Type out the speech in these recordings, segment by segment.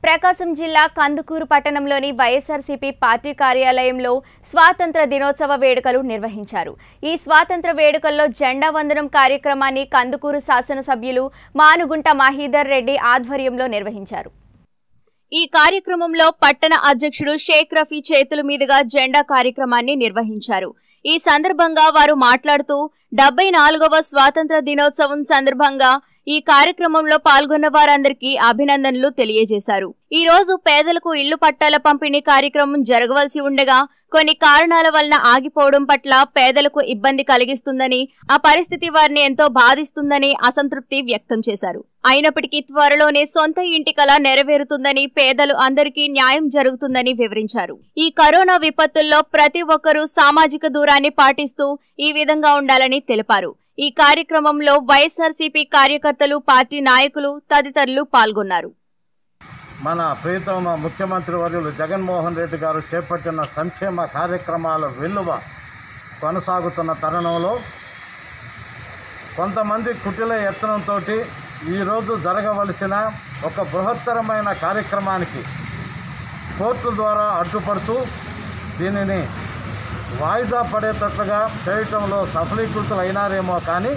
ప్రకాశం జిల్లా కందుకూరు పట్టణంలోని వైఎస్ఆర్సీపీ పార్టీ కార్యాలయంలో స్వాతంత్ర దినోత్సవ వేడుకలు నిర్వహించారు ఈ స్వాతంత్ర వేడుకల్లో జెండా వందనం కార్యక్రమాన్ని కందుకూరు శాసనసభ్యులు మానుగుంట మహీధర్ రెడ్డి ఆధ్వర్యంలో నిర్వహించారు ఈ కార్యక్రమంలో పట్టణ అధ్యక్షుడు షేక్ రఫీ చేతుల మీదుగా జెండా కార్యక్రమాన్ని నిర్వహించారు ఈ సందర్భంగా వారు మాట్లాడుతూ డెబ్బై నాలుగవ స్వాతంత్ర దినోత్సవం సందర్భంగా ఈ కార్యక్రమంలో పాల్గొన్న వారందరికీ అభినందనలు తెలియజేశారు ఈ రోజు పేదలకు ఇళ్లు పట్టాల పంపిణీ కార్యక్రమం జరగవలసి ఉండగా కొన్ని కారణాల వలన ఆగిపోవడం పట్ల పేదలకు ఇబ్బంది కలిగిస్తుందని ఆ పరిస్థితి వారిని ఎంతో బాధిస్తుందని అసంతృప్తి వ్యక్తం చేశారు అయినప్పటికీ త్వరలోనే సొంత ఇంటి కల నెరవేరుతుందని పేదలు అందరికీ న్యాయం జరుగుతుందని వివరించారు ఈ కరోనా విపత్తుల్లో ప్రతి ఒక్కరూ సామాజిక దూరాన్ని పాటిస్తూ ఈ విధంగా ఉండాలని తెలిపారు ఈ కార్యక్రమంలో వైఎస్ఆర్సీపీ కార్యకర్తలు పార్టీ నాయకులు తదితరులు పాల్గొన్నారు మన ప్రియతమ ముఖ్యమంత్రి వర్యులు జగన్మోహన్ రెడ్డి గారు చేపట్టిన సంక్షేమ కార్యక్రమాల వెల్లువ కొనసాగుతున్న తరుణంలో కొంతమంది కుటిల యత్నంతో ఈరోజు జరగవలసిన ఒక బృహత్తరమైన కార్యక్రమానికి కోర్టు ద్వారా అడ్డుపడుతూ దీనిని వాయిదా పడేటట్లుగా చేయటంలో సఫలీకృతులు అయినారేమో కానీ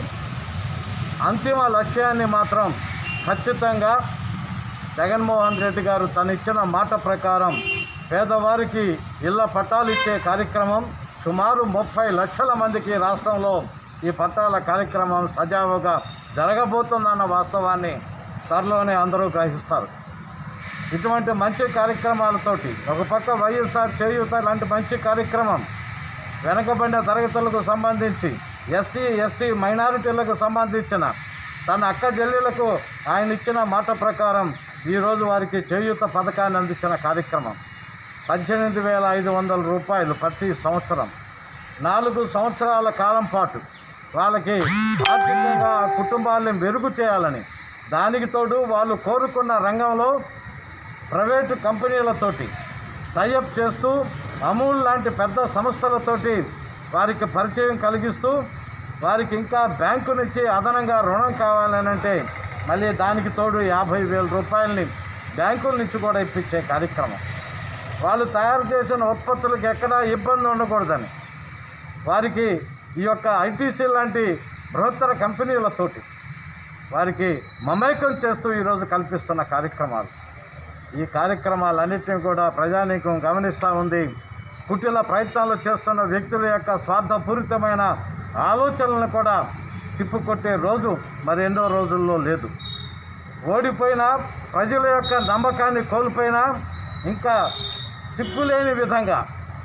అంతిమ లక్ష్యాన్ని మాత్రం ఖచ్చితంగా జగన్మోహన్ రెడ్డి గారు తనిచ్చిన మాట ప్రకారం పేదవారికి ఇళ్ల పట్టాలు ఇచ్చే కార్యక్రమం సుమారు ముప్పై లక్షల మందికి రాష్ట్రంలో ఈ పట్టాల కార్యక్రమం సజావుగా జరగబోతుందన్న వాస్తవాన్ని త్వరలోనే అందరూ గ్రహిస్తారు ఇటువంటి మంచి కార్యక్రమాలతోటి ఒక పక్క వైఎస్ఆర్ చేయూత లాంటి మంచి కార్యక్రమం వెనకబడిన తరగతులకు సంబంధించి ఎస్సీ ఎస్టీ మైనారిటీలకు సంబంధించిన తన అక్క చెల్లెలకు ఆయన ఇచ్చిన మాట ప్రకారం ఈరోజు వారికి చేయూత పథకాన్ని అందించిన కార్యక్రమం పద్దెనిమిది వేల ఐదు వందల రూపాయలు ప్రతి సంవత్సరం నాలుగు సంవత్సరాల కాలం పాటు వాళ్ళకి ఆర్థికంగా ఆ కుటుంబాన్ని మెరుగు చేయాలని దానికి తోడు వాళ్ళు కోరుకున్న రంగంలో ప్రైవేటు కంపెనీలతోటి టైఅప్ చేస్తూ అమూల్ లాంటి పెద్ద సంస్థలతోటి వారికి పరిచయం కలిగిస్తూ వారికి ఇంకా బ్యాంకు నుంచి అదనంగా రుణం కావాలని అంటే మళ్ళీ దానికి తోడు యాభై వేల రూపాయలని బ్యాంకుల నుంచి కూడా ఇప్పించే కార్యక్రమం వాళ్ళు తయారు చేసిన ఉత్పత్తులకు ఎక్కడా ఇబ్బంది ఉండకూడదని వారికి ఈ యొక్క ఐటీసీ లాంటి బృహత్తర కంపెనీలతోటి వారికి మమేకం చేస్తూ ఈరోజు కల్పిస్తున్న కార్యక్రమాలు ఈ కార్యక్రమాలన్నింటినీ కూడా ప్రజానీకం గమనిస్తూ ఉంది కుటిల ప్రయత్నాలు చేస్తున్న వ్యక్తుల యొక్క స్వార్థపూరితమైన ఆలోచనలను కూడా తిప్పుకొట్టే రోజు మరెన్నో రోజుల్లో లేదు ఓడిపోయినా ప్రజల యొక్క నమ్మకాన్ని కోల్పోయినా ఇంకా సిగ్గులేని విధంగా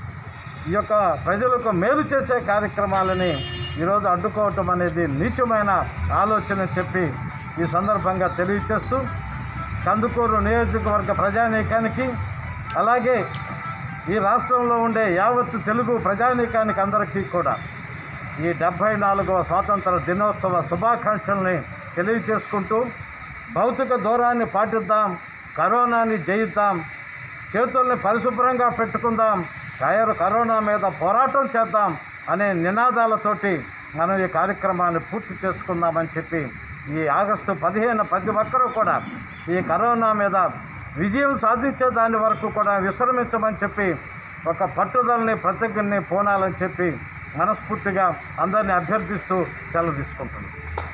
ఈ యొక్క ప్రజలకు మేలు చేసే కార్యక్రమాలని ఈరోజు అడ్డుకోవటం అనేది నీచమైన ఆలోచన చెప్పి ఈ సందర్భంగా తెలియచేస్తూ కందుకూరు నియోజకవర్గ ప్రజానీకానికి అలాగే ఈ రాష్ట్రంలో ఉండే యావత్ తెలుగు ప్రజానీకానికి అందరికీ కూడా ఈ డెబ్భై నాలుగవ స్వాతంత్ర దినోత్సవ శుభాకాంక్షల్ని తెలియచేసుకుంటూ భౌతిక దూరాన్ని పాటిద్దాం కరోనాని జయిద్దాం చేతుల్ని పరిశుభ్రంగా పెట్టుకుందాం కయరు కరోనా మీద పోరాటం చేద్దాం అనే నినాదాలతోటి మనం ఈ కార్యక్రమాన్ని పూర్తి చేసుకుందామని చెప్పి ఈ ఆగస్టు పదిహేను ప్రతి ఒక్కరూ కూడా ఈ కరోనా మీద విజయం సాధించే దాని వరకు కూడా విశ్రమించమని చెప్పి ఒక పట్టుదలని ప్రతిజ్ఞని పోనాలని చెప్పి మనస్ఫూర్తిగా అందరినీ అభ్యర్థిస్తూ సెలవు తీసుకుంటున్నాను